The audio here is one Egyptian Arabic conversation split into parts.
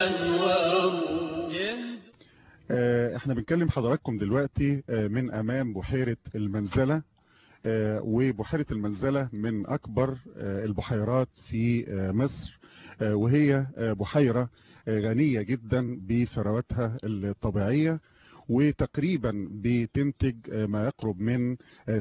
احنا بنكلم حضراتكم دلوقتي من امام بحيرة المنزلة وبحيرة المنزلة من اكبر البحيرات في مصر وهي بحيرة غنية جدا بثرواتها الطبيعية وتقريبا بتنتج ما يقرب من 47%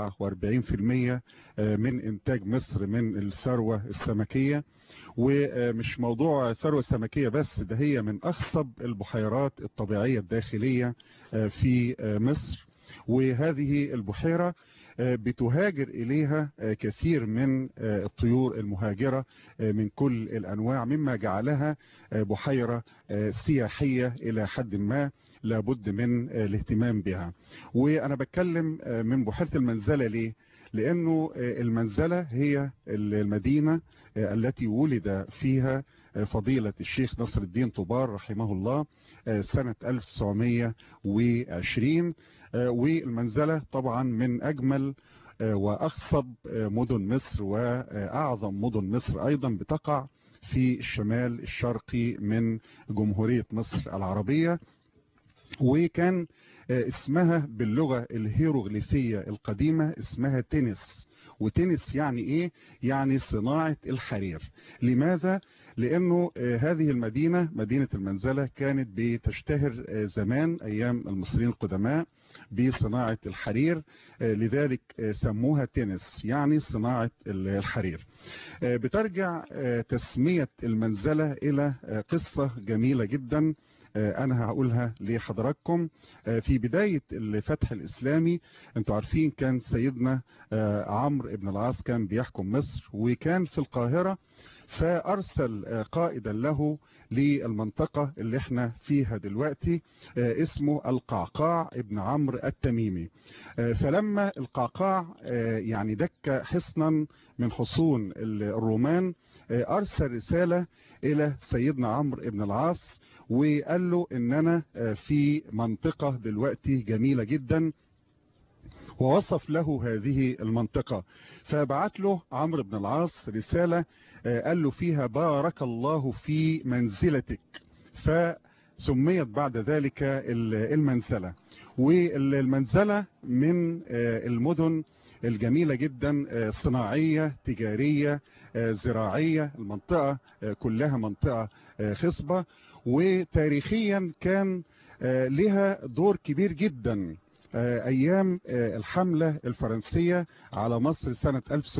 من انتاج مصر من الثروة السمكية ومش موضوع ثروة سمكية بس ده هي من اخصب البحيرات الطبيعية الداخلية في مصر وهذه البحيرة بتهاجر إليها كثير من الطيور المهاجرة من كل الأنواع مما جعلها بحيرة سياحية إلى حد ما لابد من الاهتمام بها وأنا بتكلم من بحيرة المنزلة ليه لأنه المنزلة هي المدينة التي ولد فيها فضيلة الشيخ نصر الدين طوبار رحمه الله سنة 1920 والمنزلة طبعا من أجمل وأخصب مدن مصر وأعظم مدن مصر أيضا بتقع في الشمال الشرقي من جمهورية مصر العربية وكان اسمها باللغة الهيروغليفية القديمة اسمها تنس وتنس يعني ايه يعني صناعة الحرير لماذا لانه هذه المدينة مدينة المنزلة كانت بتشتهر زمان ايام المصريين القدماء بصناعة الحرير لذلك سموها تنس يعني صناعة الحرير بترجع تسمية المنزلة الى قصة جميلة جدا انا هقولها لحضراتكم في بداية الفتح الاسلامي انتوا عارفين كان سيدنا عمرو بن العاص كان بيحكم مصر وكان في القاهرة فارسل قائدا له للمنطقة اللي احنا فيها دلوقتي اسمه القعقاع ابن عمرو التميمي فلما القعقاع يعني دك حصنا من حصون الرومان ارسل رسالة الى سيدنا عمرو بن العاص وقال له ان انا في منطقة دلوقتي جميلة جدا ووصف له هذه المنطقة فبعت له عمرو بن العاص رسالة قال له فيها بارك الله في منزلتك فسميت بعد ذلك المنزلة والمنزلة من المدن الجميلة جدا صناعية تجارية زراعية المنطقة كلها منطقة خصبة وتاريخيا كان لها دور كبير جدا ايام الحملة الفرنسية على مصر سنة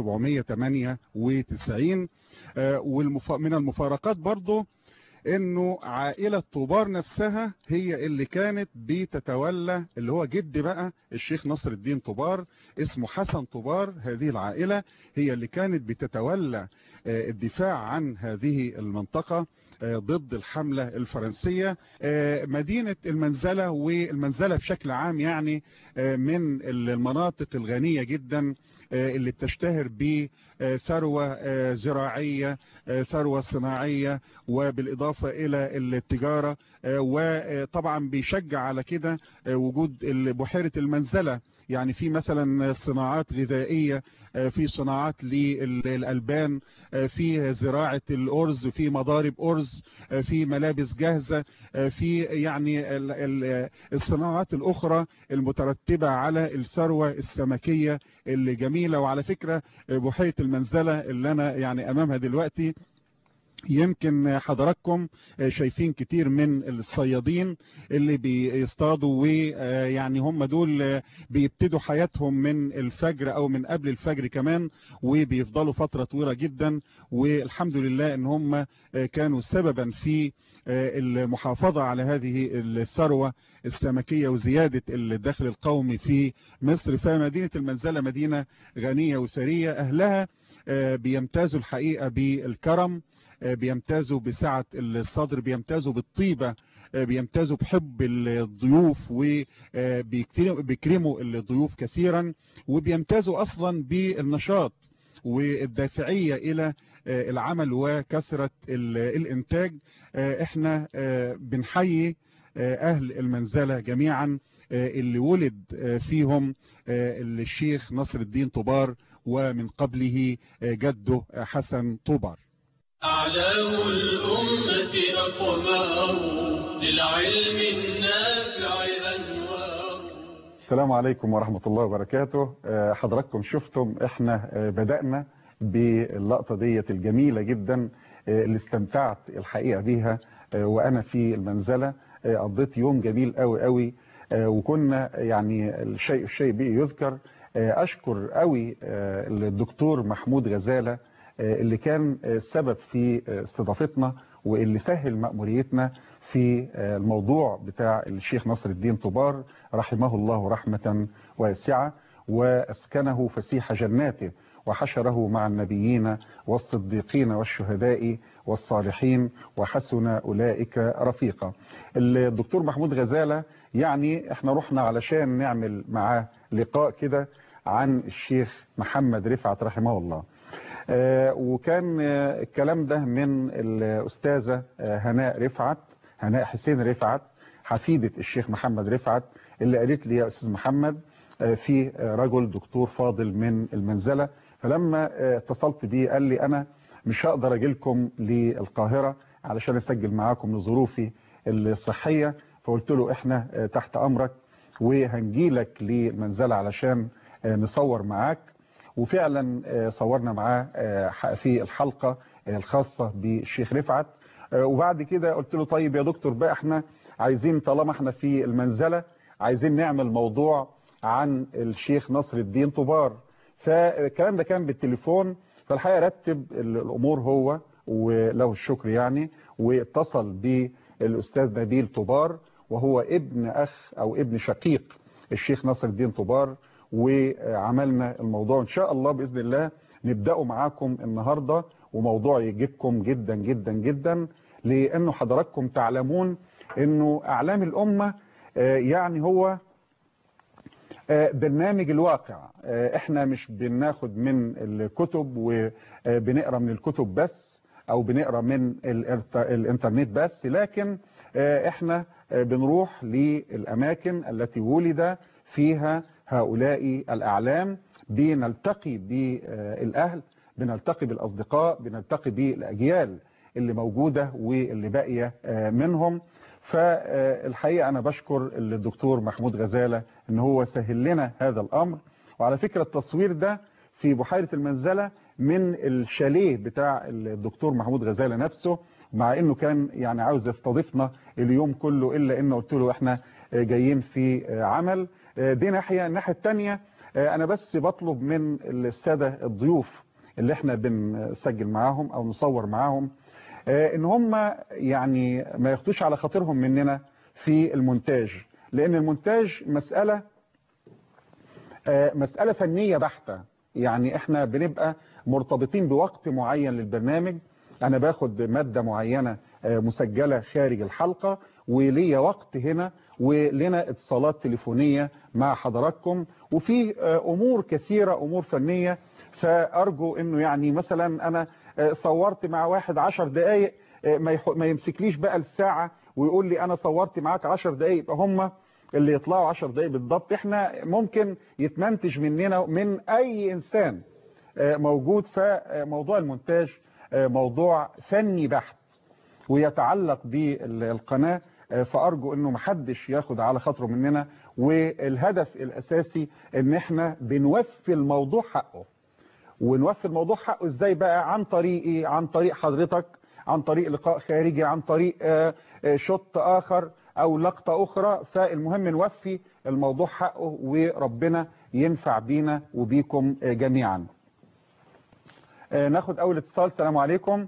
1798 ومن المفارقات برضو انه عائلة طوبار نفسها هي اللي كانت بتتولى اللي هو جد بقى الشيخ نصر الدين طوبار اسمه حسن طوبار هذه العائلة هي اللي كانت بتتولى الدفاع عن هذه المنطقة ضد الحملة الفرنسية مدينة المنزلة والمنزلة بشكل عام يعني من المناطق الغنية جدا اللي بتشتهر بثروة زراعية ثروة صناعية وبالإضافة إلى التجارة وطبعا بيشجع على كده وجود بحيرة المنزلة يعني في مثلا صناعات غذائية في صناعات للألبان في زراعة الأرز في مضارب أرز في ملابس جاهزة في يعني الصناعات الأخرى المترتبة على الثروة السمكية اللي جميلة وعلى فكرة بحيرة المنزلة اللي أنا يعني أمامها دلوقتي يمكن حضراتكم شايفين كتير من الصيادين اللي بيصطادوا ويعني هم دول بيبتدوا حياتهم من الفجر او من قبل الفجر كمان وبيفضلوا فترة طويلة جدا والحمد لله ان هم كانوا سببا في المحافظة على هذه الثروة السمكية وزيادة الدخل القومي في مصر فمدينة المنزلة مدينة غنية وثرية اهلها بيمتازوا الحقيقة بالكرم بيمتازوا بسعة الصدر بيمتازوا بالطيبة بيمتازوا بحب الضيوف وبيكرموا الضيوف كثيرا وبيمتازوا اصلا بالنشاط والدافعية الى العمل وكثرة الانتاج احنا بنحيي اهل المنزلة جميعا اللي ولد فيهم الشيخ نصر الدين طوبار ومن قبله جده حسن طوبار أعلام الأمة أقمار للعلم النافع أنوار السلام عليكم ورحمة الله وبركاته آه، حضراتكم شفتم احنا آه، بدأنا باللقطة ديت الجميلة جدا آه، اللي استمتعت الحقيقة بيها آه، وأنا في المنزلة آه، قضيت يوم جميل قوي قوي آه، وكنا يعني الشيء الشيء به يذكر آه، أشكر قوي آه، الدكتور محمود غزالة آه، اللي كان آه، السبب في آه، استضافتنا واللي سهل مأموريتنا في آه، الموضوع بتاع الشيخ نصر الدين طبار رحمه الله رحمة واسعة وأسكنه فسيح جناته وحشره مع النبيين والصديقين والشهداء والصالحين وحسن أولئك رفيقا الدكتور محمود غزالة يعني احنا رحنا علشان نعمل معاه لقاء كده عن الشيخ محمد رفعت رحمه الله آه، وكان آه، الكلام ده من الأستاذة آه، هناء رفعت هناء حسين رفعت حفيدة الشيخ محمد رفعت اللي قالت لي يا أستاذ محمد آه، في آه، رجل دكتور فاضل من المنزلة فلما آه، اتصلت بيه قال لي أنا مش هقدر أجي لكم للقاهرة علشان أسجل معاكم لظروفي الصحية فقلت له إحنا آه، تحت أمرك وهنجيلك للمنزلة علشان آه، نصور معاك وفعلا آه، صورنا معاه آه، في الحلقة آه، الخاصة بالشيخ رفعت آه، وبعد كده قلت له طيب يا دكتور بقى احنا عايزين طالما احنا في المنزلة عايزين نعمل موضوع عن الشيخ نصر الدين طبار فالكلام ده كان بالتليفون فالحقيقة رتب الأمور هو وله الشكر يعني واتصل بالأستاذ نبيل طبار وهو ابن أخ أو ابن شقيق الشيخ نصر الدين طبار وعملنا الموضوع إن شاء الله بإذن الله نبدأه معاكم النهاردة وموضوع يجيبكم جدا جدا جدا لأنه حضراتكم تعلمون أنه أعلام الأمة آه، يعني هو آه، برنامج الواقع آه، احنا مش بناخد من الكتب وبنقرا من الكتب بس او بنقرا من الإرت- الانترنت بس لكن آه، احنا آه، بنروح للاماكن التي ولد فيها هؤلاء الاعلام بنلتقي بالاهل بنلتقي بالاصدقاء بنلتقي بالاجيال اللي موجوده واللي باقيه آه، منهم فالحقيقه انا بشكر الدكتور محمود غزاله ان هو سهل لنا هذا الامر وعلى فكره التصوير ده في بحيره المنزله من الشاليه بتاع الدكتور محمود غزاله نفسه مع انه كان يعني عاوز يستضيفنا اليوم كله الا انه قلت له احنا جايين في عمل دي ناحيه الناحيه الثانيه انا بس بطلب من الساده الضيوف اللي احنا بنسجل معاهم او نصور معاهم آه، ان هم يعني ما ياخدوش على خاطرهم مننا في المونتاج لان المونتاج مسألة آه، مسألة فنية بحتة يعني احنا بنبقى مرتبطين بوقت معين للبرنامج انا باخد مادة معينة آه، مسجلة خارج الحلقة وليا وقت هنا ولنا اتصالات تليفونية مع حضراتكم وفي آه، امور كثيرة امور فنية فارجو انه يعني مثلا انا آه، صورت مع واحد عشر دقايق آه، ما يح- ما يمسكليش بقى الساعة ويقول لي انا صورت معاك عشر دقايق يبقى هم اللي يطلعوا عشر دقايق بالضبط احنا ممكن يتمنتج مننا من اي انسان آه، موجود فموضوع المونتاج آه، موضوع فني بحت ويتعلق بالقناة آه، فأرجو أنه محدش ياخد على خاطره مننا والهدف الأساسي أن احنا بنوفي الموضوع حقه ونوفي الموضوع حقه ازاي بقى عن طريقي عن طريق حضرتك عن طريق لقاء خارجي عن طريق آه، آه، شوت آخر أو لقطة أخرى فالمهم نوفي الموضوع حقه وربنا ينفع بينا وبيكم آه، جميعا آه، ناخد أول اتصال السلام عليكم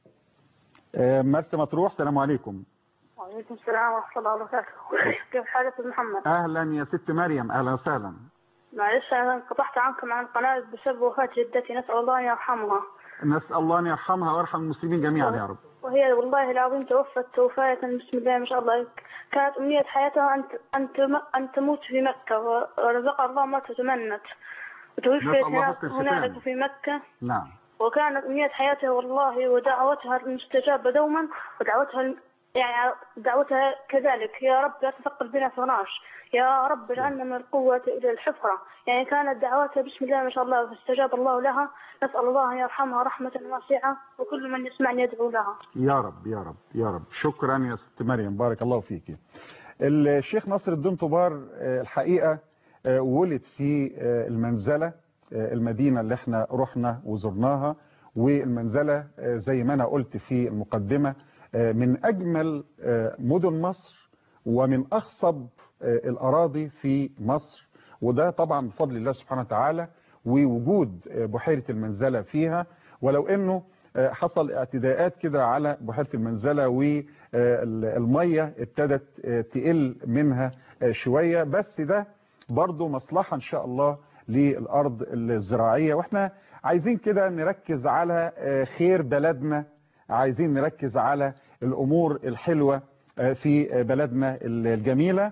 آه، مرسى مطروح السلام عليكم وعليكم السلام ورحمة الله وبركاته كيف حالك أستاذ محمد؟ أهلا يا ست مريم أهلا وسهلا معلش أنا انقطعت عنكم عن القناة بسبب وفاة جدتي نسأل الله أن يرحمها نسأل الله أن يرحمها ويرحم المسلمين جميعا يا رب وهي والله العظيم توفت وفاة بسم الله ما شاء الله كانت أمنية حياتها أن أن تم- أن تموت في مكة ورزقها الله ما تتمنت وتوفيت نسأل الله هناك حسن هنالك الختام. في مكة نعم وكانت أمنية حياتها والله ودعوتها المستجابة دوما ودعوتها يعني دعوتها كذلك يا رب لا تثقل بنا فراش يا رب اجعلنا من القوة إلى الحفرة يعني كانت دعواتها بسم الله ما شاء الله فاستجاب الله لها نسأل الله أن يرحمها رحمة واسعة وكل من يسمعني يدعو لها يا رب يا رب يا رب شكرا يا ست مريم بارك الله فيك الشيخ نصر الدين طبار آه، الحقيقة آه، ولد في آه، المنزلة آه، المدينة اللي احنا رحنا وزرناها والمنزلة آه، زي ما انا قلت في المقدمة آه، من اجمل آه، مدن مصر ومن اخصب آه، الاراضي في مصر وده طبعا بفضل الله سبحانه وتعالى ووجود آه، بحيرة المنزلة فيها ولو انه آه، حصل اعتداءات كده على بحيرة المنزلة والمية ابتدت آه، تقل منها آه، شوية بس ده برضو مصلحة ان شاء الله للارض الزراعية واحنا عايزين كده نركز على آه، خير بلدنا عايزين نركز على الامور الحلوة آه، في آه، بلدنا الجميلة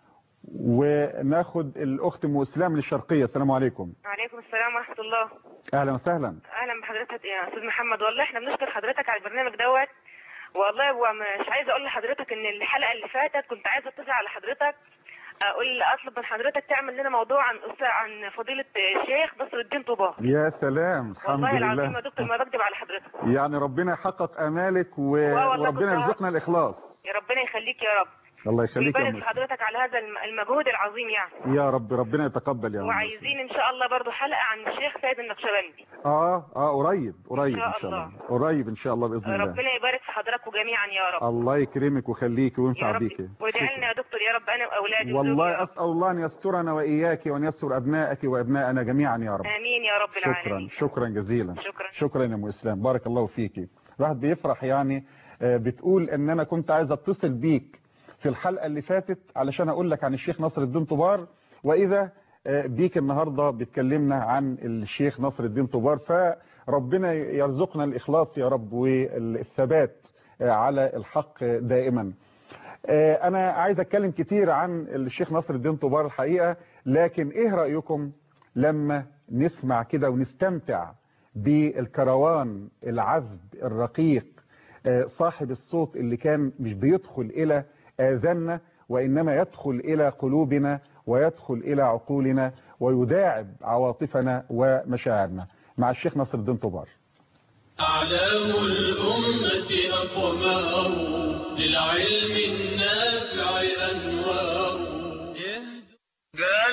وناخد الاخت ام اسلام للشرقية السلام عليكم وعليكم السلام ورحمة الله اهلا وسهلا أهلا بحضرتك يا أستاذ محمد والله احنا بنشكر حضرتك على البرنامج دوت والله هو مش عايزة أقول لحضرتك إن الحلقة اللي فاتت كنت عايزة أتصل على حضرتك أقول أطلب من حضرتك تعمل لنا موضوع عن أستاذ عن فضيلة الشيخ نصر الدين طوباه يا سلام الحمد والله العظيم يا لله دكتور ما بكذب على حضرتك يعني ربنا يحقق امالك و... والله وربنا كنت- يرزقنا الاخلاص يا ربنا يخليك يا رب الله يخليك يا ويبارك أم في حضرتك على هذا الم- المجهود العظيم يعني يا رب ربنا يتقبل يا أم وعايزين إن شاء الله برضو حلقة عن الشيخ سيد النقشبندي اه اه قريب قريب إن شاء ان شاء الله الله. قريب ان شاء الله باذن الله ربنا يبارك في حضراتكم جميعا يا رب الله يكرمك ويخليك يا وينفع رب بيك وادعي لنا يا دكتور يا رب انا واولادي وزوجي يا والله رب. اسال الله ان يسترنا واياك وان يستر ابنائك وابنائنا جميعا يا رب امين يا رب شكرا العالمين شكرا جزيلا شكرا شكرا يا ام اسلام بارك الله فيكي الواحد بيفرح يعني آه، بتقول ان انا كنت عايز اتصل بيك في الحلقه اللي فاتت علشان اقول لك عن الشيخ نصر الدين طبار واذا آه، بيك النهارده بتكلمنا عن الشيخ نصر الدين طبار فربنا يرزقنا الاخلاص يا رب والثبات آه، على الحق دائما آه، انا عايز اتكلم كتير عن الشيخ نصر الدين طبار الحقيقه لكن ايه رايكم لما نسمع كده ونستمتع بالكروان العذب الرقيق آه، صاحب الصوت اللي كان مش بيدخل إلى آذاننا وإنما يدخل إلى قلوبنا ويدخل إلى عقولنا ويداعب عواطفنا ومشاعرنا مع الشيخ نصر الدين طبار أعلام الأمة أقمار للعلم النافع أنوار جل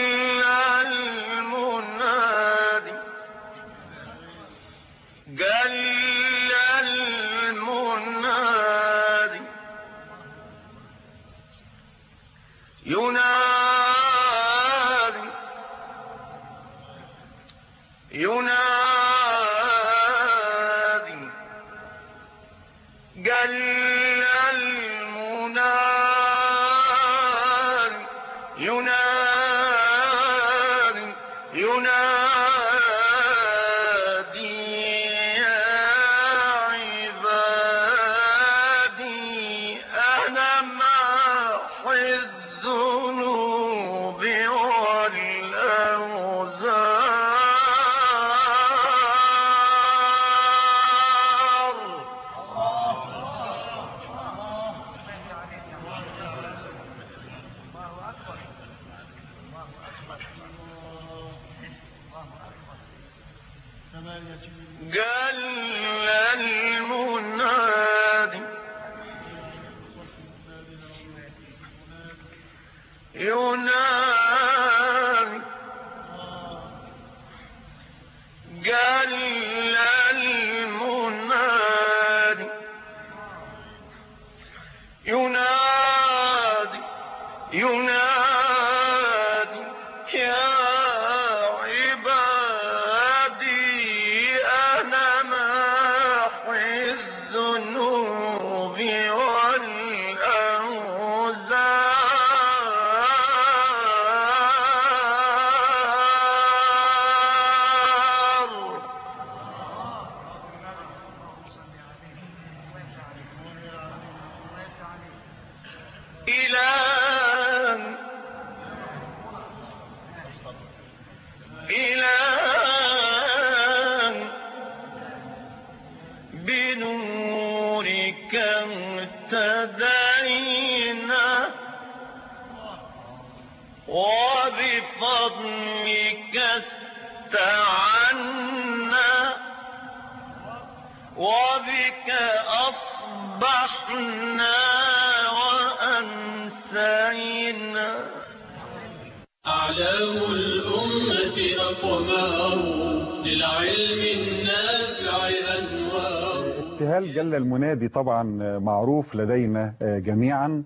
المنادي جل المنادي ينادي ينادي جل المنادي ينادي ينادي يا عبادي أنا محي الذنوب والأوزار قال المنادي ينادي قال المنادي ينادي ينادي يا عبادي أنا محي الذنوب والأوزار إله إله بنورك اغتنى اهتدينا وبفضلك استعنا وبك أصبحنا وأمسينا أعلام الأمة أقمار للعلم النافع أنوار ابتهال جل المنادي طبعا معروف لدينا جميعا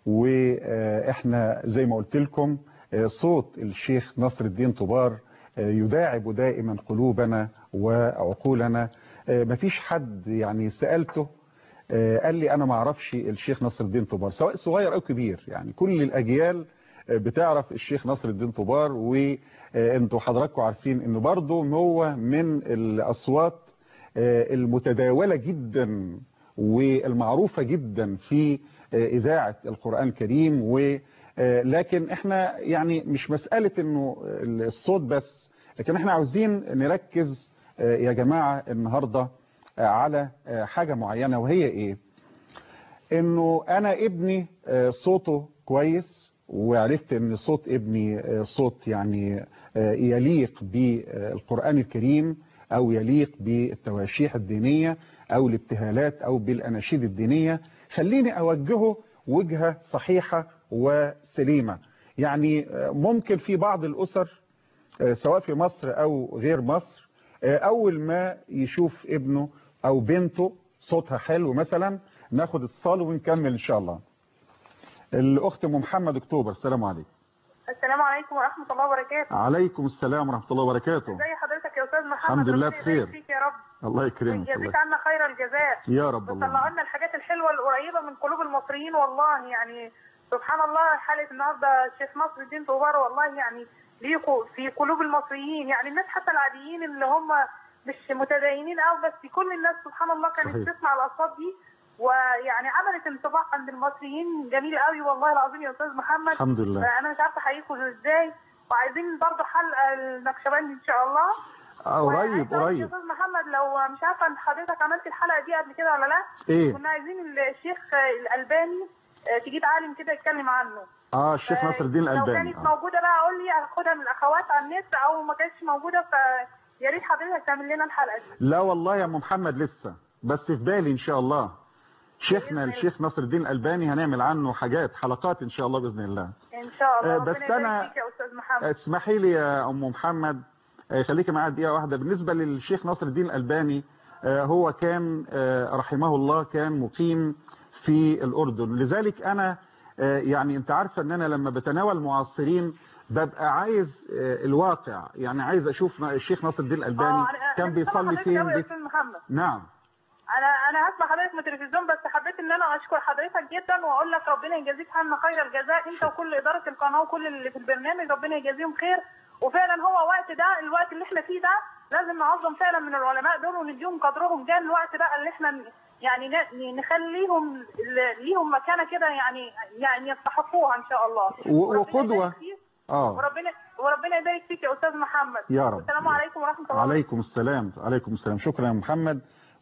واحنا زي ما قلت لكم صوت الشيخ نصر الدين طبار يداعب دائما قلوبنا وعقولنا مفيش حد يعني سألته قال لي انا ما اعرفش الشيخ نصر الدين طبار سواء صغير او كبير يعني كل الاجيال بتعرف الشيخ نصر الدين طبار وانتوا حضراتكم عارفين انه برضه هو من الاصوات المتداولة جدا والمعروفة جدا في إذاعة القرآن الكريم ولكن احنا يعني مش مسألة انه الصوت بس لكن احنا عاوزين نركز يا جماعة النهاردة على حاجة معينة وهي ايه انه انا ابني صوته كويس وعرفت ان صوت ابني صوت يعني يليق بالقرآن الكريم او يليق بالتواشيح الدينية او الابتهالات او بالاناشيد الدينية خليني اوجهه وجهة صحيحة وسليمة يعني ممكن في بعض الاسر سواء في مصر او غير مصر اول ما يشوف ابنه او بنته صوتها حلو مثلا ناخد اتصال ونكمل ان شاء الله الاخت ام محمد اكتوبر السلام عليكم السلام عليكم ورحمة الله وبركاته عليكم السلام ورحمة الله وبركاته ازي حضرتك يا استاذ محمد الحمد لله ربنا بخير. يبارك فيك يا رب الله يكرمك الله ويجازيك عنا خير الجزاء يا رب وطلع الله لنا الحاجات الحلوة القريبة من قلوب المصريين والله يعني سبحان الله حالة النهاردة الشيخ نصر الدين طوبار والله يعني ليكوا في قلوب المصريين يعني الناس حتى العاديين اللي هم مش متدينين أو بس كل الناس سبحان الله كانت صحيح. تسمع الأصوات دي ويعني عملت انطباع عند المصريين جميل قوي والله العظيم يا أستاذ محمد الحمد لله فأنا مش عارفة أحييكم ازاي وعايزين برضه حلقة النكشبندي إن شاء الله قريب وعايزة أقول يا قريب استاذ محمد لو مش عارفه ان حضرتك عملت الحلقه دي قبل كده ولا لا ايه كنا عايزين الشيخ الالباني آه، تجيب عالم كده يتكلم عنه اه الشيخ آه، نصر الدين لو الالباني كانت آه. موجوده بقى قول لي اخدها من الاخوات على النت او ما كانتش موجوده ف يا ريت حضرتك تعمل لنا الحلقه دي لا والله يا ام محمد لسه بس في بالي ان شاء الله شيخنا بإذن الشيخ نصر الدين الالباني هنعمل عنه حاجات حلقات ان شاء الله باذن الله ان شاء الله آه، ربنا بس يبارك أنا- فيك يا استاذ محمد اسمحي لي يا ام محمد آه، خليكي معايا دقيقه واحده بالنسبه للشيخ نصر الدين الالباني آه، هو كان آه، رحمه الله كان مقيم في الاردن لذلك انا آه، يعني انت عارفه ان انا لما بتناول معاصرين ببقى عايز آه، الواقع يعني عايز اشوف الشيخ نصر الدين الالباني اه أنا- كان أنا بيصلي سامعة حضرتك فين أوي يا بيت- استاذ محمد نعم انا انا هسمع حضرتك من التلفزيون بس حبيت ان انا اشكر حضرتك جدا واقول لك ربنا يجازيك عنا خير الجزاء انت وكل اداره القناه وكل اللي في البرنامج ربنا يجازيهم خير وفعلا هو وقت ده الوقت اللي احنا فيه ده لازم نعظم فعلا من العلماء دول ونديهم قدرهم جاء الوقت بقى اللي احنا ن- يعني ن- نخليهم ل- ليهم مكانه كده يعني يعني يستحقوها ان شاء الله و- وربنا وقدوة. يبارك فيك اه وربنا وربنا يبارك فيك يا استاذ محمد يا رب. والسلام عليكم ورحمه الله عليكم السلام عليكم السلام شكرا يا محمد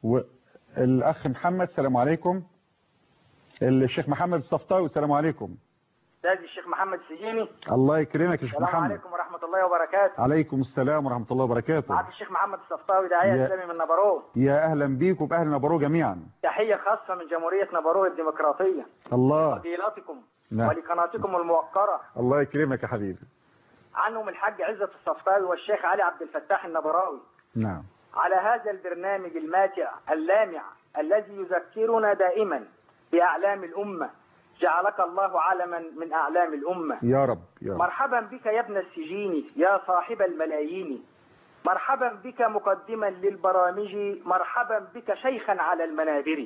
والاخ محمد السلام عليكم الشيخ محمد الصفطاوي السلام عليكم استاذ الشيخ محمد سجيني الله يكرمك يا شيخ السلام محمد عليكم ورحمه الله وبركاته عليكم السلام ورحمة الله وبركاته معك الشيخ محمد الصفطاوي داعيه يا- اسلامي من نبروه يا اهلا بيكم باهل نبرو جميعا تحيه خاصه من جمهوريه نبروه الديمقراطيه الله فضيلتكم نعم. ولقناتكم الموقره الله يكرمك يا حبيبي عنهم الحاج عزت الصفطاوي والشيخ علي عبد الفتاح النبراوي نعم على هذا البرنامج الماتع اللامع الذي يذكرنا دائما بأعلام الأمة جعلك الله علما من أعلام الأمة يا رب يا رب مرحبا بك يا ابن السجين يا صاحب الملايين مرحبا بك مقدما للبرامج مرحبا بك شيخا على المنابر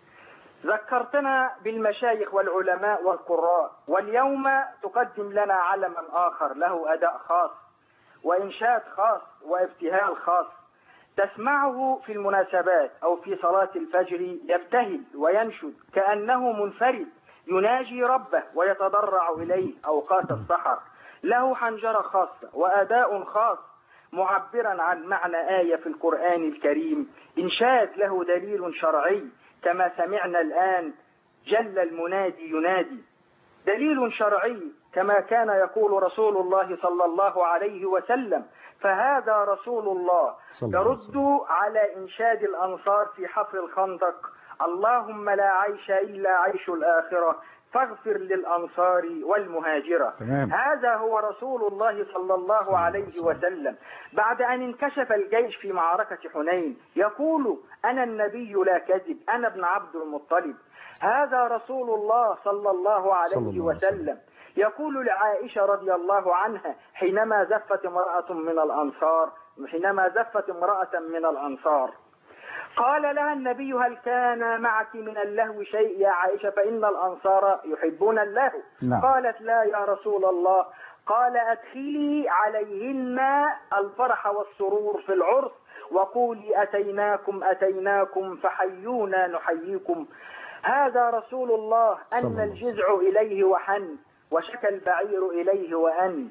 ذكرتنا بالمشايخ والعلماء والقراء واليوم تقدم لنا علما آخر له أداء خاص وإنشاد خاص وابتهال خاص تسمعه في المناسبات أو في صلاة الفجر يبتهل وينشد كأنه منفرد يناجي ربه ويتضرع إليه أوقات السحر له حنجرة خاصة وأداء خاص معبرا عن معنى آية في القرآن الكريم إنشاد له دليل شرعي كما سمعنا الآن جل المنادي ينادي دليل شرعي كما كان يقول رسول الله صلى الله عليه وسلم فهذا رسول الله صلى الله عليه وسلم. يرد على إنشاد الأنصار في حفر الخندق اللهم لا عيش إلا عيش الآخرة فاغفر للأنصار والمهاجرة تمام. هذا هو رسول الله صلى الله عليه وسلم بعد أن انكشف الجيش في معركة حنين يقول أنا النبي لا كذب أنا ابن عبد المطلب هذا رسول الله صلى الله عليه صلى الله عليه وسلم. وسلم يقول لعائشة رضي الله عنها حينما زفت امرأة من الأنصار حينما زفت امرأة من الأنصار قال لها النبي هل كان معك من اللهو شيء يا عائشة فإن الأنصار يحبون اللهو نعم. قالت لا يا رسول الله قال أدخلي عليهن الفرح والسرور في العرس وقولي أتيناكم أتيناكم فحيونا نحييكم هذا رسول الله صلى أن الله عليه الجزع إليه وحن وشكى البعير إليه وأن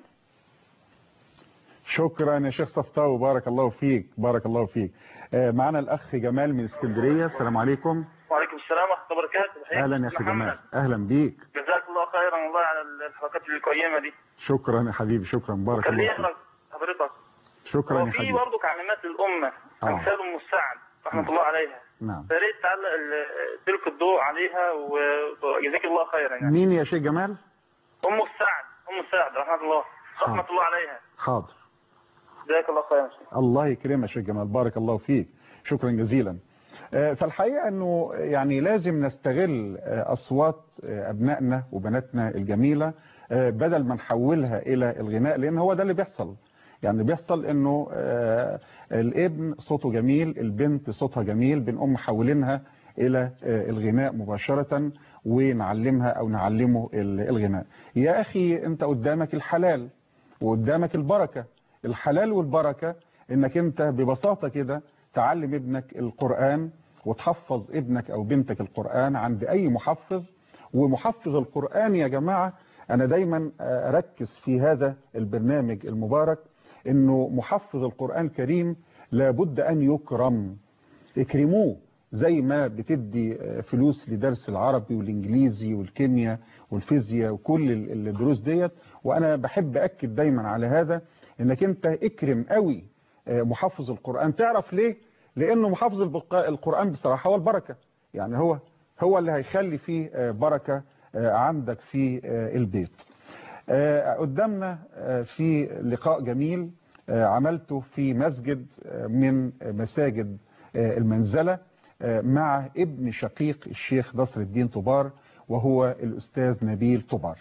شكرا يا شيخ صفطاوي بارك الله فيك بارك الله فيك آه، معنا الاخ جمال من اسكندريه السلام عليكم وعليكم السلام ورحمة الله وبركاته بحييك اهلا يا اخي محمد. جمال اهلا بيك جزاك الله خيرا والله على الحلقات القيمة دي شكرا يا حبيبي شكرا بارك كان لي الله فيك حضرتك شكرا يا وفي حبيبي برضه علامات الأمة آه. أمثال أم السعد رحمة نعم. الله عليها نعم يا ريت تعلق ال- تلك الضوء عليها وجزاك الله خيرا يعني مين يا شيخ جمال أم السعد أم السعد رحمة الله رحمة آه. الله عليها حاضر جزاك الله خيرا الله يكرمك يا شيخ جمال بارك الله فيك شكرا جزيلا آه، فالحقيقة انه يعني لازم نستغل آه، اصوات آه، ابنائنا وبناتنا الجميلة آه، بدل ما نحولها الى الغناء لان هو ده اللي بيحصل يعني بيحصل انه آه، الابن صوته جميل البنت صوتها جميل بنقوم محولينها الى آه، الغناء مباشرة ونعلمها او نعلمه ال- الغناء يا اخي انت قدامك الحلال وقدامك البركة الحلال والبركة انك انت ببساطة كده تعلم ابنك القرآن وتحفظ ابنك او بنتك القرآن عند اي محفظ ومحفظ القرآن يا جماعة انا دايما اركز في هذا البرنامج المبارك انه محفظ القرآن الكريم لابد ان يكرم اكرموه زي ما بتدي فلوس لدرس العربي والانجليزي والكيمياء والفيزياء وكل ال- الدروس ديت وانا بحب اكد دايما على هذا انك انت اكرم قوي محفظ القرآن تعرف ليه لانه محافظ البق- القرآن بصراحة هو البركة يعني هو هو اللي هيخلي فيه بركة عندك في البيت قدامنا في لقاء جميل عملته في مسجد من مساجد المنزلة مع ابن شقيق الشيخ نصر الدين طبار وهو الأستاذ نبيل طبار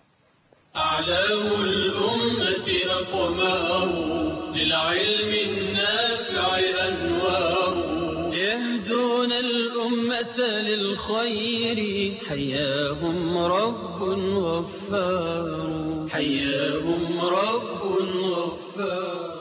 أعلام الأمة أقمار للعلم النافع أنوار يهدون الأمة للخير حياهم رب غفار حياهم رب غفار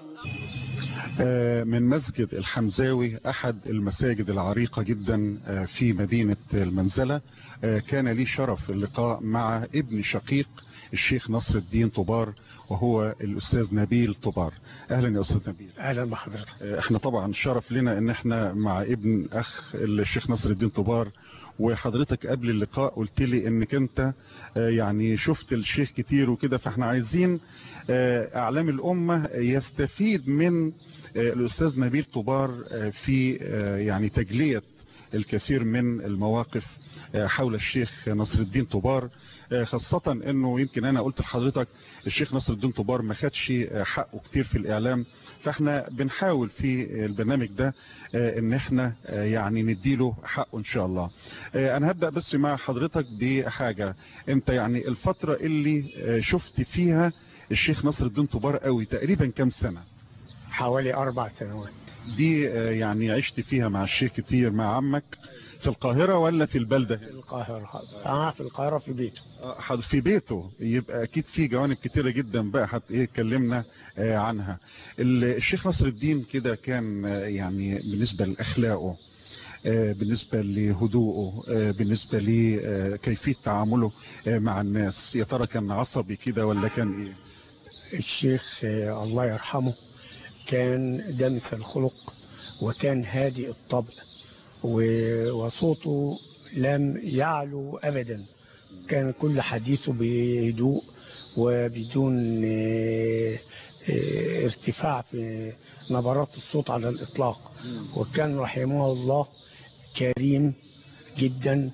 من مسجد الحمزاوي أحد المساجد العريقة جدا في مدينة المنزلة كان لي شرف اللقاء مع ابن شقيق الشيخ نصر الدين طبار وهو الأستاذ نبيل طبار أهلا يا أستاذ نبيل اهلا بحضرتك احنا طبعا شرف لنا ان احنا مع ابن اخ الشيخ نصر الدين طبار وحضرتك قبل اللقاء قلت لي انك انت يعني شفت الشيخ كتير وكده فاحنا عايزين اعلام الامة يستفيد من الاستاذ نبيل طبار في يعني تجلية الكثير من المواقف حول الشيخ نصر الدين طبار خاصة انه يمكن انا قلت لحضرتك الشيخ نصر الدين طبار ما خدش حقه كتير في الاعلام فاحنا بنحاول في البرنامج ده ان احنا يعني نديله حقه ان شاء الله انا هبدأ بس مع حضرتك بحاجة انت يعني الفترة اللي شفت فيها الشيخ نصر الدين طبار قوي تقريبا كام سنة حوالي اربع سنوات دي يعني عشت فيها مع الشيخ كتير مع عمك في القاهرة ولا في البلدة في القاهرة اه في القاهرة في بيته في بيته يبقى اكيد في جوانب كتيرة جدا بقى حتى ايه اتكلمنا عنها الشيخ نصر الدين كده كان يعني بالنسبة لاخلاقه بالنسبة لهدوءه بالنسبة لكيفية تعامله مع الناس يا ترى كان عصبي كده ولا كان ايه الشيخ الله يرحمه كان دمث الخلق وكان هادئ الطبع وصوته لم يعلو أبدا كان كل حديثه بهدوء وبدون آه، آه، ارتفاع في نبرات الصوت على الإطلاق وكان رحمه الله كريم جدا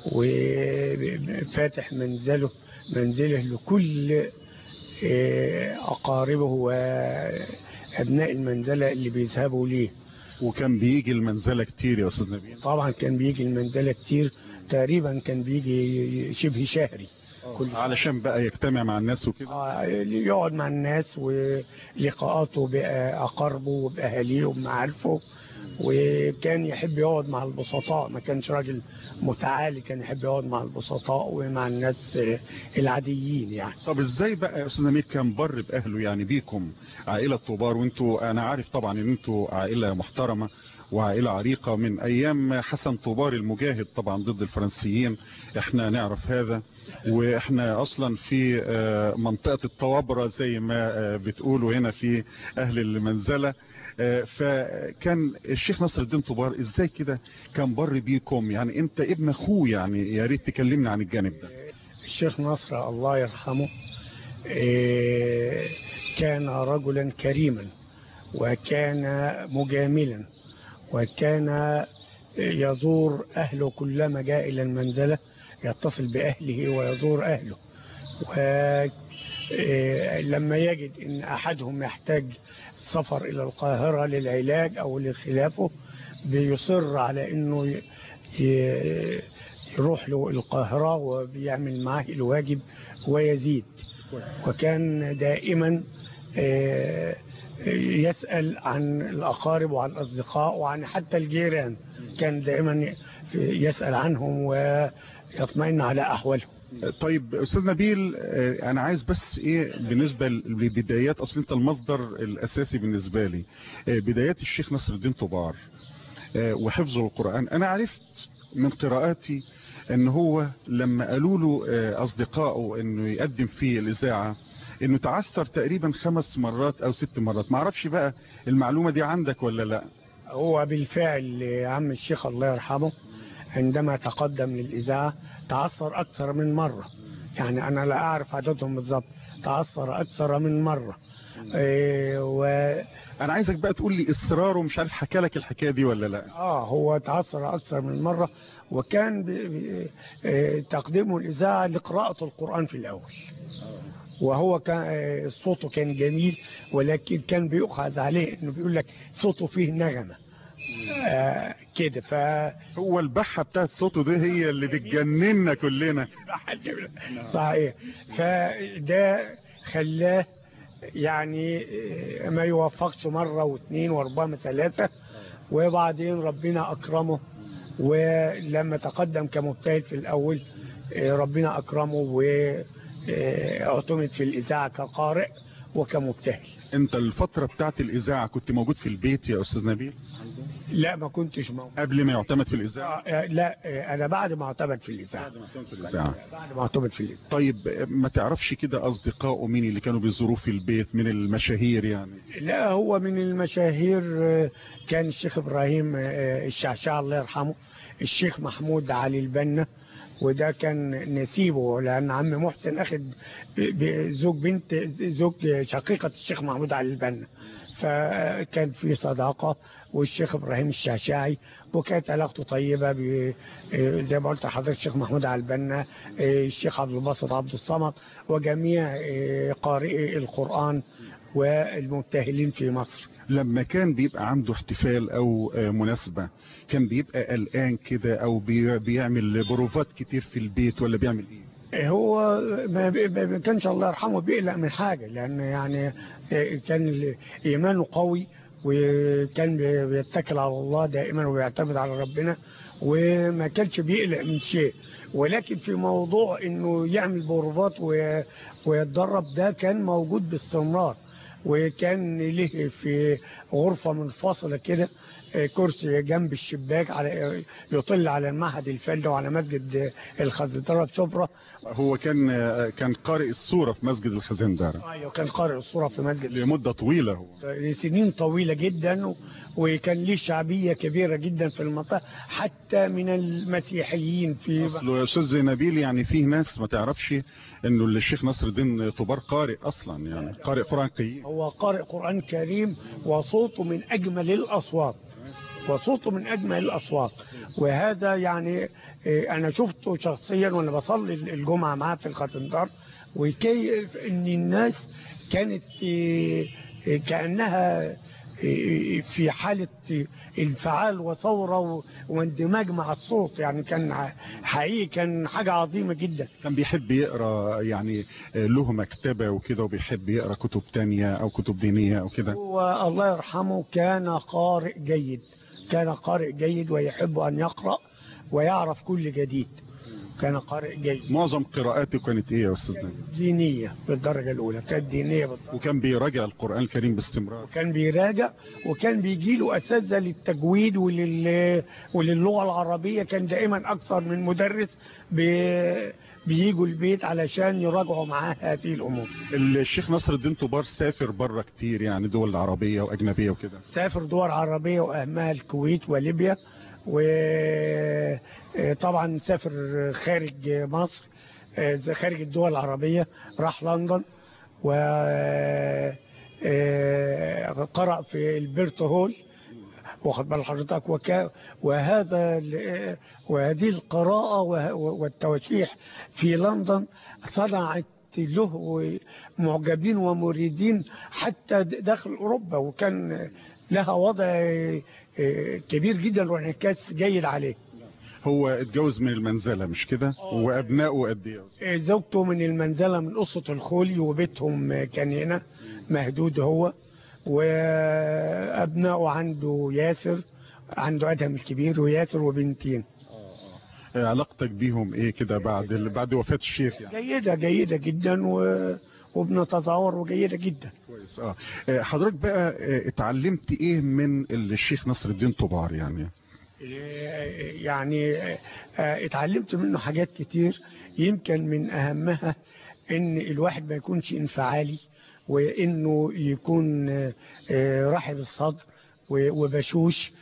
وفاتح منزله منزله لكل آه، أقاربه وأبناء المنزلة اللي بيذهبوا ليه وكان بيجي المنزلة كتير يا أستاذ نبيل طبعا كان بيجي المنزلة كتير تقريبا كان بيجي شبه شهري كل علشان بقى يجتمع مع الناس وكده آه، يقعد مع الناس ولقاءاته بأقاربه وبأهاليه وبمعارفه وكان يحب يقعد مع البسطاء ما كانش راجل متعالي كان يحب يقعد مع البسطاء ومع الناس آه، العاديين يعني طب ازاي بقى يا استاذ نبيل كان بر باهله يعني بيكم عائله طوبار وانتوا انا عارف طبعا ان انتوا عائله محترمه وعائله عريقه من ايام حسن طوبار المجاهد طبعا ضد الفرنسيين احنا نعرف هذا واحنا اصلا في آه، منطقه الطوابره زي ما آه، بتقولوا هنا في اهل المنزله آه، فكان الشيخ نصر الدين طوبار ازاي كده كان بر بيكم يعني انت ابن اخوه يعني يا ريت تكلمنا عن الجانب ده الشيخ نصر الله يرحمه آه، كان رجلا كريما وكان مجاملا وكان يزور أهله كلما جاء إلى المنزلة يتصل بأهله ويزور أهله ولما يجد أن أحدهم يحتاج سفر إلى القاهرة للعلاج أو لخلافه بيصر على أنه ي- ي- يروح له القاهرة وبيعمل معاه الواجب ويزيد وكان دائما آه، يسأل عن الأقارب وعن الأصدقاء وعن حتى الجيران كان دائما يسأل عنهم ويطمئن على أحوالهم طيب استاذ نبيل آه، انا عايز بس ايه بالنسبه لبدايات اصل انت المصدر الاساسي بالنسبه لي آه، بدايات الشيخ نصر الدين طبار آه، وحفظه القران انا عرفت من قراءاتي ان هو لما قالوا له آه، اصدقائه انه يقدم في الاذاعه انه تعثر تقريبا خمس مرات او ست مرات ما اعرفش بقى المعلومه دي عندك ولا لا هو بالفعل عم الشيخ الله يرحمه عندما تقدم للإذاعة تعثر أكثر من مرة يعني أنا لا أعرف عددهم بالضبط تعثر أكثر من مرة إيه و انا عايزك بقى تقول لي اصراره مش عارف حكى لك الحكايه دي ولا لا آه هو تعثر أكثر من مرة وكان ب... ب... آه، تقديمه الإذاعة لقراءة القرآن في الأول وهو كان آه، صوته كان جميل ولكن كان بيؤخذ عليه انه بيقول لك صوته فيه نغمه آه كده ف هو البحه بتاعت صوته دي هي اللي بتجننا كلنا صحيح فده خلاه يعني آه، ما يوفقش مره واثنين وربما ثلاثه وبعدين ربنا اكرمه ولما تقدم كمجتهد في الاول آه، ربنا اكرمه واعتمد في الاذاعه كقارئ وكمجتهد انت الفتره بتاعت الاذاعه كنت موجود في البيت يا استاذ نبيل لا ما كنتش موجود قبل ما يعتمد في الاذاعه آه، آه، لا آه، انا بعد ما اعتمد في الاذاعه في الاذاعه بعد ما اعتمد في الاذاعه طيب ما تعرفش كده اصدقائه مين اللي كانوا بيزوروه في البيت من المشاهير يعني لا هو من المشاهير آه، كان الشيخ ابراهيم آه، الشعشاع الله يرحمه الشيخ محمود علي البنا وده كان نسيبه لان عم محسن اخد ب- ب- زوج بنت زوج شقيقه الشيخ محمود علي البنا فكان في صداقه والشيخ ابراهيم الشعشاعي وكانت علاقته طيبه ب- آه، زي ما قلت لحضرتك الشيخ محمود علي البنا آه، الشيخ عبد الباسط عبد الصمد وجميع آه، قارئي القران والمبتهلين في مصر لما كان بيبقى عنده احتفال او آه، مناسبة كان بيبقى قلقان كده او بي- بيعمل بروفات كتير في البيت ولا بيعمل ايه هو ما بي- ما ما كانش الله يرحمه بيقلق من حاجة لأن يعني كان ال- إيمانه قوي وكان بي- بيتكل على الله دائما وبيعتمد على ربنا وما كانش بيقلق من شيء ولكن في موضوع انه يعمل بروفات و- ويتدرب ده كان موجود باستمرار وكان له في غرفة منفصلة كده آه، كرسي جنب الشباك على يطل على المعهد الفني وعلى مسجد آه، الخزندرة شبرا هو كان آه، كان قارئ السورة في مسجد الخزندارة ايوه كان قارئ الصورة في مسجد لمدة طويلة هو لسنين طويلة جدا و- وكان ليه شعبية كبيرة جدا في المنطقة حتى من المسيحيين في اصله يا استاذ نبيل يعني فيه ناس ما تعرفش انه الشيخ نصر الدين طوبار قارئ اصلا يعني قارئ قرآن قيم هو قارئ قرآن كريم وصوته من أجمل الأصوات وصوته من أجمل الأصوات وهذا يعني إيه، أنا شفته شخصيا وأنا بصلي الجمعة معاه في الخاتندار وكيف إن الناس كانت إيه، إيه، كأنها إيه، في حالة انفعال وثورة و- واندماج مع الصوت يعني كان ح- حقيقي كان حاجة عظيمة جدا كان بيحب يقرا يعني آه، له مكتبة وكده وبيحب يقرا كتب تانية او كتب دينية او كده والله يرحمه كان قارئ جيد كان قارئ جيد ويحب أن يقرأ ويعرف كل جديد كان قارئ جيد معظم قراءاته كانت ايه يا استاذ نبيل دينية بالدرجة الأولى كانت دينية بالدرجة وكان بيراجع القرآن الكريم باستمرار كان بيراجع وكان بيجي له أساتذة للتجويد ولل... وللغة العربية كان دائما أكثر من مدرس بي... بيجوا البيت علشان يراجعوا معاه هذه الأمور الشيخ نصر الدين طوبار سافر بره كتير يعني دول عربية واجنبية وكده سافر دول عربية وأهمها الكويت وليبيا وطبعا سافر خارج مصر آه، خارج الدول العربية راح لندن و آه، قرأ في البرت هول واخد بال حضرتك وكا وهذا ال- وهذه القراءة وه- والتوشيح في لندن صنعت له معجبين ومريدين حتى داخل أوروبا وكان لها وضع آه، كبير جدا وانعكاس جيد عليه هو اتجوز من المنزلة مش كده وابنائه قد ايه آه، زوجته من المنزلة من قصة الخولي وبيتهم كان هنا مهدود هو وأبنائه عنده ياسر عنده أدهم الكبير وياسر وبنتين آه، علاقتك بيهم ايه كده بعد ال- بعد وفاة الشيخ يعني جيدة جيدة جدا و... وبنتظاهر وجيدة جدا كويس اه آه، حضرتك بقى آه، اتعلمت ايه من الشيخ نصر الدين طوبار يعني يعني آه، اتعلمت منه حاجات كتير يمكن من أهمها إن الواحد ما يكونش انفعالي وإنه يكون آه، آه، رحب الصدر و- وبشوش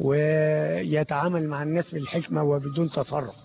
ويتعامل مع الناس بالحكمة وبدون تسرع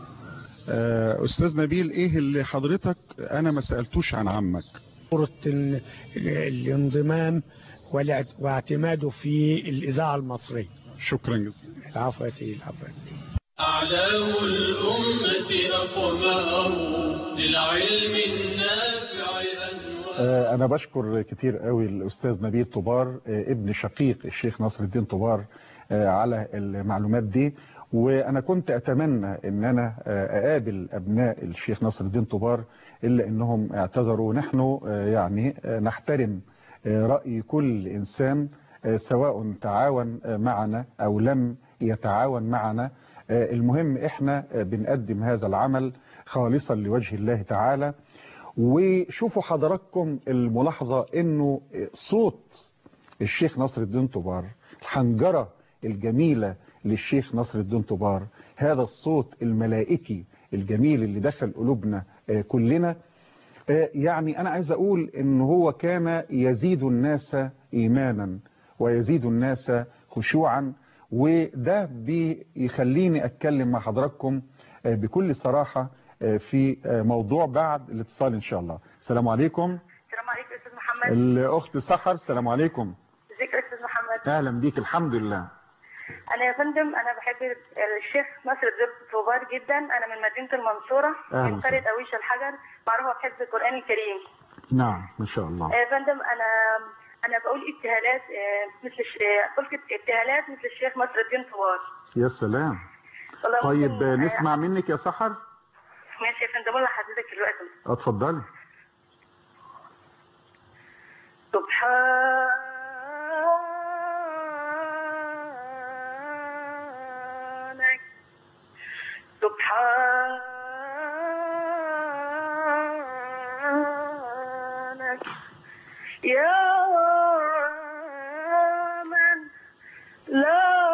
آه، استاذ نبيل ايه اللي حضرتك انا ما سألتوش عن عمك صورة ال- الانضمام والاعت- واعتماده في الإذاعة المصرية شكرا جزيلا العفو يا سيدي العفو يا سيدي أعلام الأمة أقمار للعلم النافع أنوار آه، أنا بشكر كتير قوي الأستاذ نبيل طوبار آه، ابن شقيق الشيخ نصر الدين طوبار آه، على المعلومات دي وأنا كنت أتمنى أن أنا آه، أقابل أبناء الشيخ نصر الدين طوبار إلا أنهم اعتذروا نحن آه، يعني آه، نحترم آه، رأي كل إنسان آه، سواء تعاون آه، معنا أو لم يتعاون معنا آه، المهم إحنا آه، بنقدم هذا العمل خالصا لوجه الله تعالى وشوفوا حضراتكم الملاحظة انه صوت الشيخ نصر الدين طوبار الحنجرة الجميلة للشيخ نصر الدين طوبار هذا الصوت الملائكي الجميل اللي دخل قلوبنا آه، كلنا آه، يعني انا عايز اقول ان هو كان يزيد الناس ايمانا ويزيد الناس خشوعا وده بيخليني اتكلم مع حضراتكم آه، بكل صراحة آه، في آه، موضوع بعد الاتصال ان شاء الله السلام عليكم السلام عليكم يا استاذ محمد الاخت سحر السلام عليكم ازيك يا استاذ محمد اهلا بيك الحمد لله انا يا فندم انا بحب الشيخ ناصر الدين طوبار جدا انا من مدينه المنصوره أهلا من قريه اويش الحجر معروفه بحفظ القران الكريم نعم ما شاء الله يا فندم انا انا بقول ابتهالات آه، مثل الش- آه، قلت ابتهالات مثل الشيخ نصر الدين طوبار يا سلام والله طيب ممكن- آه، آه، نسمع منك يا سحر ماشي يا فندم والله حضرتك دلوقتي اتفضلي سبحانك سبحانك يا من لا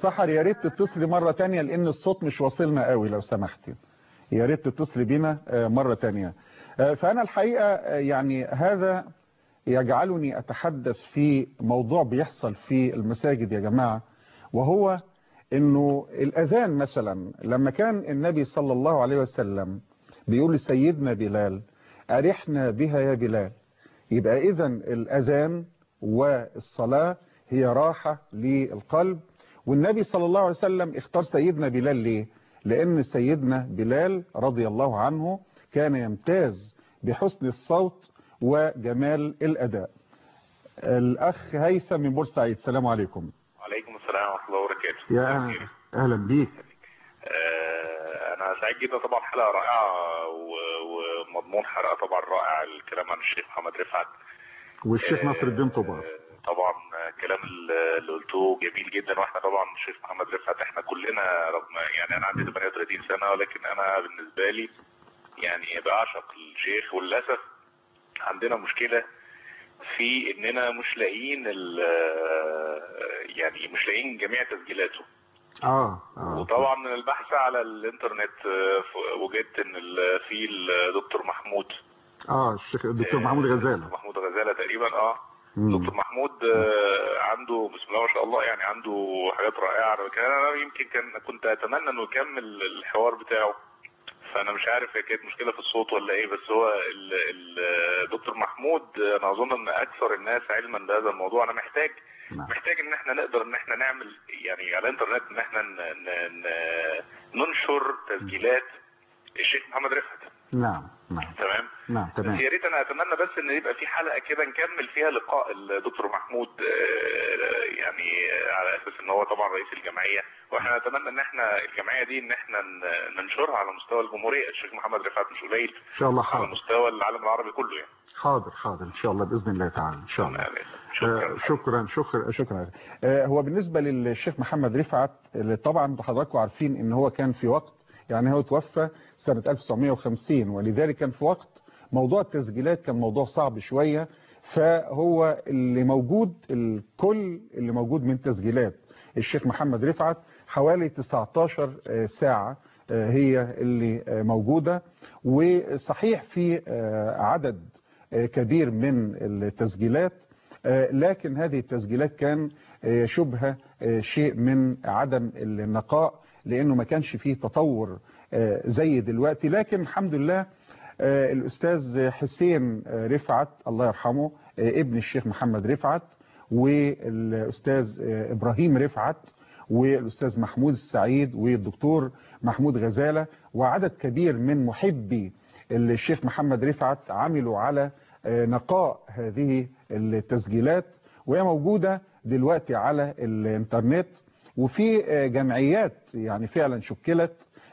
سحر يا ريت تتصلي مرة تانية لان الصوت مش واصلنا قوي لو سمحتي يا ريت تتصلي بينا آه، مرة تانية آه، فانا الحقيقة آه، يعني هذا يجعلني اتحدث في موضوع بيحصل في المساجد يا جماعة وهو انه الاذان مثلا لما كان النبي صلى الله عليه وسلم بيقول لسيدنا بلال ارحنا بها يا بلال يبقى اذا الاذان والصلاة هي راحة للقلب والنبي صلى الله عليه وسلم اختار سيدنا بلال ليه لان سيدنا بلال رضي الله عنه كان يمتاز بحسن الصوت وجمال الاداء الاخ هيثم من بورسعيد السلام عليكم وعليكم السلام ورحمة الله وبركاته يا اهلا اهلا بيك آه، أنا سعيد جدا طبعا حلقة رائعة و- ومضمون حلقة طبعا رائع الكلام عن الشيخ محمد رفعت والشيخ نصر الدين طوبار طبعا كلام اللي قلته جميل جدا واحنا طبعا الشيخ محمد رفعت احنا كلنا رغم يعني انا عندي 38 سنة ولكن انا بالنسبة لي يعني بعشق الشيخ وللأسف عندنا مشكلة في اننا مش لاقيين ال- يعني مش لاقيين جميع تسجيلاته اه اه وطبعا من البحث على الانترنت آه، ف- وجدت ان ال- في الدكتور محمود اه الشيخ الدكتور محمود غزالة محمود غزالة تقريبا اه مم. دكتور محمود آه، عنده بسم الله ما شاء الله يعني عنده حاجات رائعة كان انا يمكن كان كنت اتمنى انه يكمل الحوار بتاعه فانا مش عارف هي كانت مشكله في الصوت ولا ايه بس هو ال- ال- دكتور محمود انا اظن ان اكثر الناس علما بهذا الموضوع انا محتاج نعم. محتاج ان احنا نقدر ان احنا نعمل يعني على الانترنت ان احنا ن- ن- ن- ننشر تسجيلات الشيخ محمد رفعت نعم نعم تمام نعم بس تمام يا ريت انا اتمنى بس ان يبقى في حلقه كده نكمل فيها لقاء الدكتور محمود آه، يعني على اساس ان هو طبعا رئيس الجمعيه واحنا نتمنى ان احنا الجمعيه دي ان احنا ن- ننشرها على مستوى الجمهوريه الشيخ محمد رفعت مش قليل ان شاء الله على حاضر مستوى العالم العربي كله يعني حاضر حاضر ان شاء الله باذن الله تعالى ان شاء الله يعني آه، شكرا شكرا شكرا شكرا آه، هو بالنسبة للشيخ محمد رفعت اللي طبعا حضراتكم عارفين ان هو كان في وقت يعني هو توفى سنة 1950 ولذلك كان في وقت موضوع التسجيلات كان موضوع صعب شوية فهو اللي موجود الكل اللي موجود من تسجيلات الشيخ محمد رفعت حوالي 19 آه، ساعة آه، هي اللي آه، موجودة وصحيح في آه، عدد آه، كبير من التسجيلات آه، لكن هذه التسجيلات كان آه، شبه آه، شيء من عدم النقاء لانه ما كانش فيه تطور آه، زي دلوقتي لكن الحمد لله آه، الاستاذ حسين آه، رفعت الله يرحمه آه، ابن الشيخ محمد رفعت والاستاذ آه، ابراهيم رفعت والاستاذ محمود السعيد والدكتور محمود غزالة وعدد كبير من محبي الشيخ محمد رفعت عملوا على آه، نقاء هذه التسجيلات وهي موجودة دلوقتي على الانترنت وفي آه، جمعيات يعني فعلا شكلت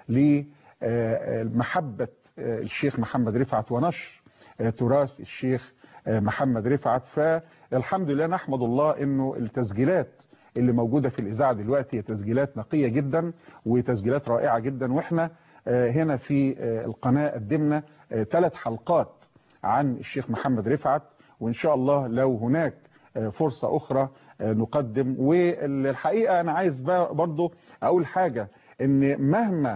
لمحبة الشيخ محمد رفعت ونشر آه، تراث الشيخ آه، محمد رفعت فالحمد لله نحمد الله انه التسجيلات اللي موجودة في الإذاعة دلوقتي هي تسجيلات نقية جدا وتسجيلات رائعة جدا واحنا آه، هنا في آه، القناة قدمنا ثلاث حلقات عن الشيخ محمد رفعت وإن شاء الله لو هناك آه، فرصة أخرى آه، نقدم والحقيقة أنا عايز بقى برضو أقول حاجة إن مهما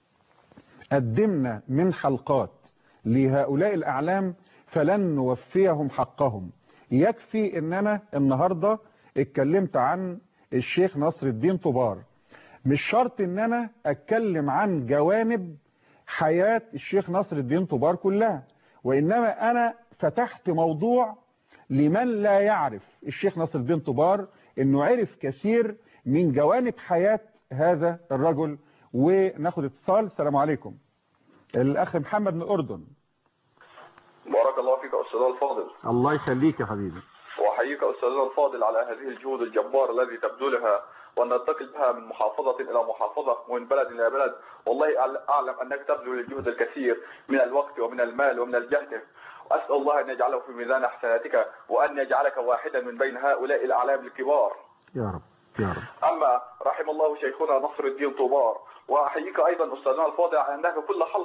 قدمنا من حلقات لهؤلاء الأعلام فلن نوفيهم حقهم يكفي ان انا النهاردة اتكلمت عن الشيخ نصر الدين طبار مش شرط ان انا اتكلم عن جوانب حياة الشيخ نصر الدين طبار كلها وانما انا فتحت موضوع لمن لا يعرف الشيخ نصر الدين طبار انه عرف كثير من جوانب حياة هذا الرجل وناخد اتصال السلام عليكم الاخ محمد من الاردن بارك الله فيك أستاذ الفاضل الله يخليك يا حبيبي وأحييك أستاذ الفاضل على هذه الجهود الجبارة الذي تبذلها وأن ننتقل بها من محافظة إلى محافظة ومن بلد إلى بلد والله أعل- أعلم أنك تبذل الجهد الكثير من الوقت ومن المال ومن الجهد أسأل الله أن يجعله في ميزان حسناتك وأن يجعلك واحدا من بين هؤلاء الأعلام الكبار يا رب يا رب أما رحم الله شيخنا نصر الدين طوبار وأحييك أيضا أستاذنا الفاضل على أنك كل حلقة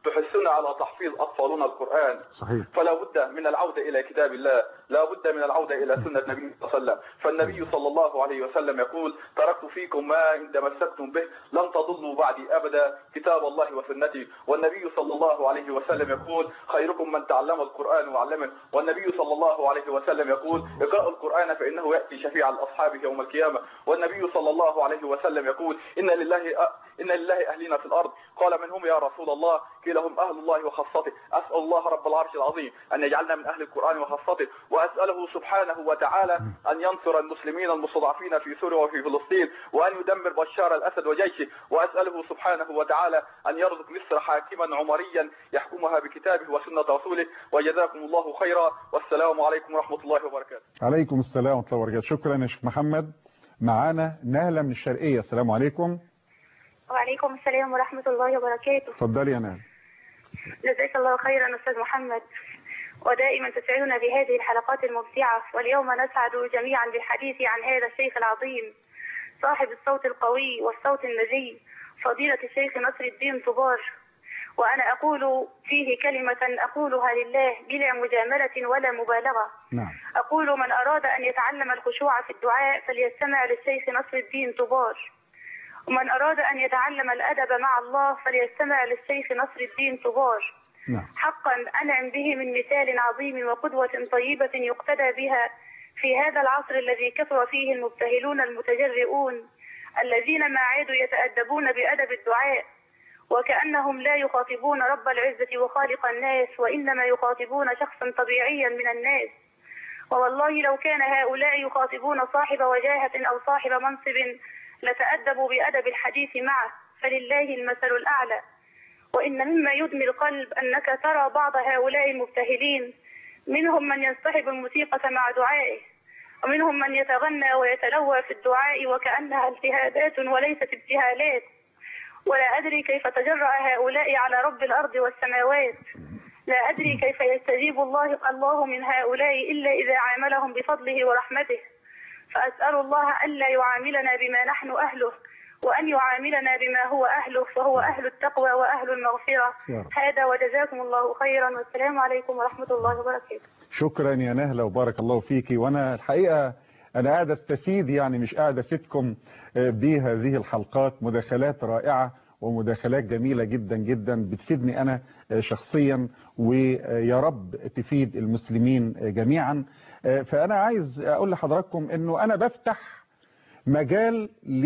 تحثنا على تحفيظ أطفالنا القرآن صحيح فلا بد من العودة إلى كتاب الله لا بد من العودة إلى سنة النبي صلى الله عليه وسلم فالنبي صلى الله عليه وسلم يقول تركت فيكم ما إن تمسكتم به لن تضلوا بعدي أبدا كتاب الله وسنتي والنبي صلى الله عليه وسلم يقول خيركم من تعلم القرآن وعلمه والنبي صلى الله عليه وسلم يقول اقرأوا القرآن فإنه يأتي شفيعا لأصحابه يوم القيامة والنبي صلى الله عليه وسلم يقول إن لله إن لله أهلنا في الأرض قال من هم يا رسول الله قيل هم أهل الله وخاصته أسأل الله رب العرش العظيم أن يجعلنا من أهل القرآن وخاصته وأسأله سبحانه وتعالى أن ينصر المسلمين المستضعفين في سوريا وفي فلسطين وأن يدمر بشار الأسد وجيشه وأسأله سبحانه وتعالى أن يرزق مصر حاكما عمريا يحكمها بكتابه وسنة رسوله وجزاكم الله خيرا والسلام عليكم ورحمة الله وبركاته عليكم السلام ورحمة الله وبركاته شكرا يا شيخ محمد معانا نهلة من الشرقية السلام عليكم وعليكم السلام ورحمة الله وبركاته اتفضلي يا نهلة جزاك الله خيرا أستاذ محمد ودائما تسعدنا بهذه الحلقات الممتعة واليوم نسعد جميعا بالحديث عن هذا الشيخ العظيم صاحب الصوت القوي والصوت النجي فضيلة الشيخ نصر الدين طبار وأنا أقول فيه كلمة أقولها لله بلا مجاملة ولا مبالغة نعم أقول من أراد أن يتعلم الخشوع في الدعاء فليستمع للشيخ نصر الدين طبار ومن أراد أن يتعلم الأدب مع الله فليستمع للشيخ نصر الدين طبار نعم حقا أنعم به من مثال عظيم وقدوة طيبة يقتدى بها في هذا العصر الذي كثر فيه المبتهلون المتجرئون الذين ما عادوا يتأدبون بأدب الدعاء وكأنهم لا يخاطبون رب العزة وخالق الناس وإنما يخاطبون شخصا طبيعيا من الناس ووالله لو كان هؤلاء يخاطبون صاحب وجاهة أو صاحب منصب لتأدبوا بأدب الحديث معه فلله المثل الأعلى وإن مما يدمي القلب أنك ترى بعض هؤلاء المبتهلين منهم من يصطحب الموسيقى مع دعائه ومنهم من يتغنى ويتلوى في الدعاء وكأنها التهابات وليست ابتهالات ولا أدري كيف تجرأ هؤلاء على رب الأرض والسماوات لا أدري كيف يستجيب الله الله من هؤلاء إلا إذا عاملهم بفضله ورحمته فأسأل الله ألا يعاملنا بما نحن أهله وأن يعاملنا بما هو أهله فهو أهل التقوى وأهل المغفرة يا رب. هذا وجزاكم الله خيرا والسلام عليكم ورحمة الله وبركاته شكرا يا نهلة وبارك الله فيكي وانا الحقيقة انا قاعد استفيد يعني مش قاعد افيدكم آه، بهذه الحلقات مداخلات رائعة ومداخلات جميلة جدا جدا بتفيدني انا آه، شخصيا ويا رب تفيد المسلمين آه، جميعا آه، فانا عايز اقول لحضراتكم انه انا بفتح مجال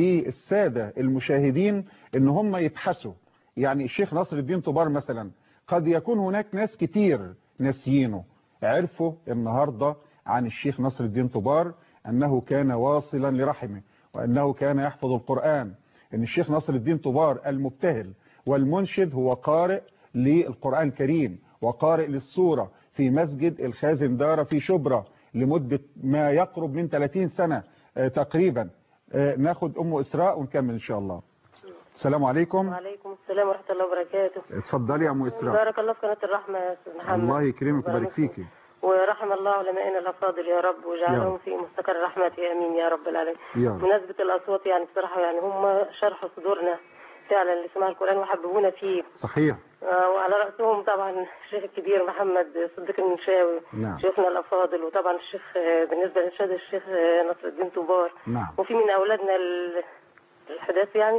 للسادة المشاهدين ان هم يبحثوا يعني الشيخ نصر الدين طبار مثلا قد يكون هناك ناس كتير ناسيينه عرفوا النهاردة عن الشيخ نصر الدين طبار أنه كان واصلا لرحمه وأنه كان يحفظ القرآن أن الشيخ نصر الدين طبار المبتهل والمنشد هو قارئ للقرآن الكريم وقارئ للسورة في مسجد الخازن دارة في شبرا لمدة ما يقرب من 30 سنة آه، تقريبا آه، ناخد أم إسراء ونكمل إن شاء الله السلام عليكم وعليكم السلام ورحمة الله وبركاته اتفضلي يا أم إسراء بارك الله في قناة الرحمة يا أستاذ محمد الله يكرمك ويبارك فيكي ورحم الله علمائنا الأفاضل يا رب يا وجعلهم رب. في مستقر رحمته آمين يا رب العالمين يا رب. بمناسبة الأصوات يعني بصراحة يعني هم شرحوا صدورنا فعلا لسماع القرآن وحببونا فيه صحيح آه، وعلى رأسهم طبعا الشيخ الكبير محمد صديق المنشاوي نعم. شيخنا الأفاضل وطبعا الشيخ آه، بالنسبة للشهد الشيخ آه، نصر الدين طوبار نعم وفي من أولادنا ال- الحداث يعني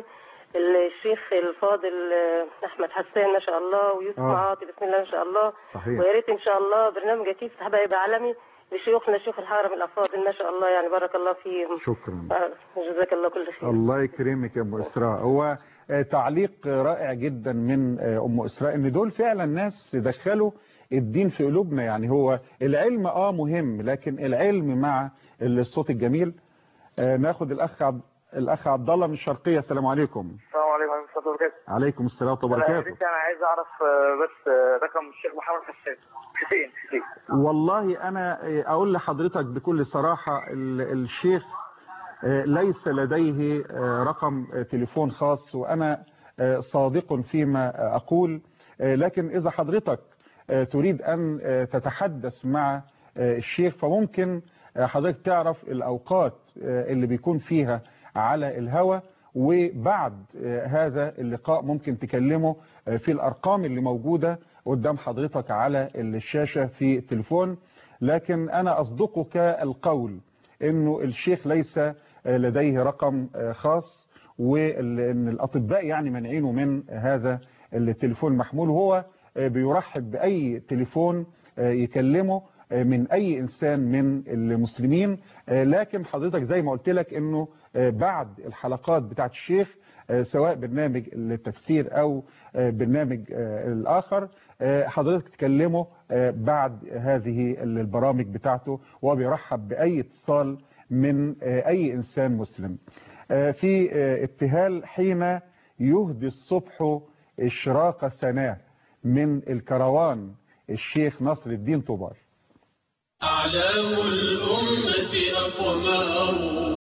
الشيخ الفاضل آه، أحمد حسان ما شاء الله ويوسف آه. معاطي بسم الله ما شاء الله صحيح. ويا ريت إن شاء الله برنامج أكيد حبايب عالمي لشيوخنا شيوخ الحرم الأفاضل ما شاء الله يعني بارك الله فيهم شكرا آه، جزاك الله كل خير الله يكرمك يا ام اسراء هو آه، تعليق رائع جدا من آه، ام اسراء ان دول فعلا ناس دخلوا الدين في قلوبنا يعني هو العلم اه مهم لكن العلم مع الصوت الجميل آه، ناخد الاخ عبد الاخ عبد الله من الشرقيه السلام عليكم السلام عليكم ورحمة الله وبركاته. عليكم السلام ورحمه الله أنا وبركاته بنتي أنا عايز أعرف آه، بس آه، رقم الشيخ محمد حسين حسين حسين. والله انا آه، اقول لحضرتك بكل صراحه ال- الشيخ آه، ليس لديه آه، رقم آه، تليفون خاص وانا آه، صادق فيما آه، اقول آه، لكن اذا حضرتك آه، تريد ان آه، تتحدث مع آه، الشيخ فممكن آه، حضرتك تعرف الاوقات آه، اللي بيكون فيها على الهوى وبعد آه، هذا اللقاء ممكن تكلمه آه، في الأرقام اللي موجودة قدام حضرتك على الشاشة في التليفون لكن أنا أصدقك القول أنه الشيخ ليس آه، لديه رقم آه، خاص وأن الأطباء يعني منعينه من هذا التليفون المحمول وهو آه، بيرحب بأي تليفون آه، يكلمه آه، من أي إنسان من المسلمين آه، لكن حضرتك زي ما قلت لك أنه آه، بعد الحلقات بتاعت الشيخ آه، سواء برنامج التفسير أو آه، برنامج آه، الآخر آه، حضرتك تكلمه آه، بعد هذه البرامج بتاعته وهو بيرحب بأي اتصال من آه، أي إنسان مسلم آه، في آه، ابتهال حين يهدي الصبح إشراق سناه من الكروان الشيخ نصر الدين طوبار أعلام الأمة أقمار